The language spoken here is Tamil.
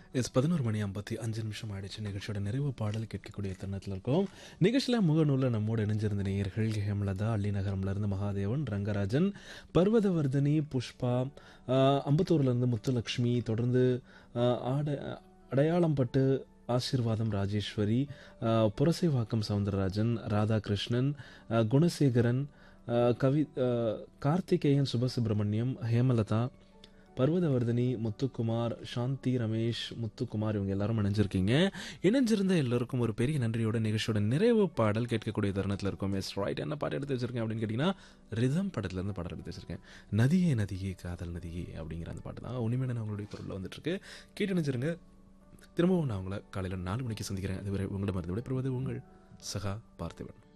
எஸ் பதினோரு மணி ஐம்பத்தி அஞ்சு நிமிஷம் ஆயிடுச்சு நிகழ்ச்சியோட நிறைவு பாடல் கேட்கக்கூடிய தருணத்தில் இருக்கோம் நிகழ்ச்சியில் முகநூலில் நம்மோடு இணைஞ்சிருந்த நேயர்கள் ஹேமலதா அள்ளிநகரம்லேருந்து மகாதேவன் ரங்கராஜன் பர்வதவர்தினி புஷ்பா ஆஹ், அம்பத்தூர்லேருந்து முத்துலக்ஷ்மி தொடர்ந்து ஆஹ், ஆட அடையாளம் பட்டு ஆசீர்வாதம் ராஜேஸ்வரி ஆஹ், புரசைவாக்கம் சவுந்தரராஜன் ராதாகிருஷ்ணன் ஆஹ், குணசேகரன் ஆஹ், கவி ஆஹ், கார்த்திகேயன் சுபசுப்ரமணியம் ஹேமலதா பர்வதவர்தினி முத்துக்குமார் சாந்தி ரமேஷ் முத்துக்குமார் இவங்க எல்லாரும் இணைஞ்சிருக்கீங்க இணைஞ்சிருந்த எல்லோருக்கும் ஒரு பெரிய நன்றியோட நிகழ்ச்சியோட நிறைவு பாடல் கேட்கக்கூடிய தருணத்தில் இருக்கும் எஸ் ரைட் என்ன பாட்டு எடுத்து வச்சிருக்கேன் அப்படின்னு கேட்டிங்கன்னா ரிதம் படத்துல இருந்து பாடல் எடுத்து வச்சிருக்கேன் நதியே நதியே காதல் நதியே அப்படிங்கிற அந்த பாட்டு தான் உனிமையான அவங்களுடைய குரலில் வந்துட்டு இருக்கு கேட்டு நினைச்சிருங்க திரும்பவும் நான் உங்களை காலையில் நாலு மணிக்கு சந்திக்கிறேன் அதுவரை உங்களிடமிருந்து விடைபெறுவது உங்கள் சகா பார்த்திபன்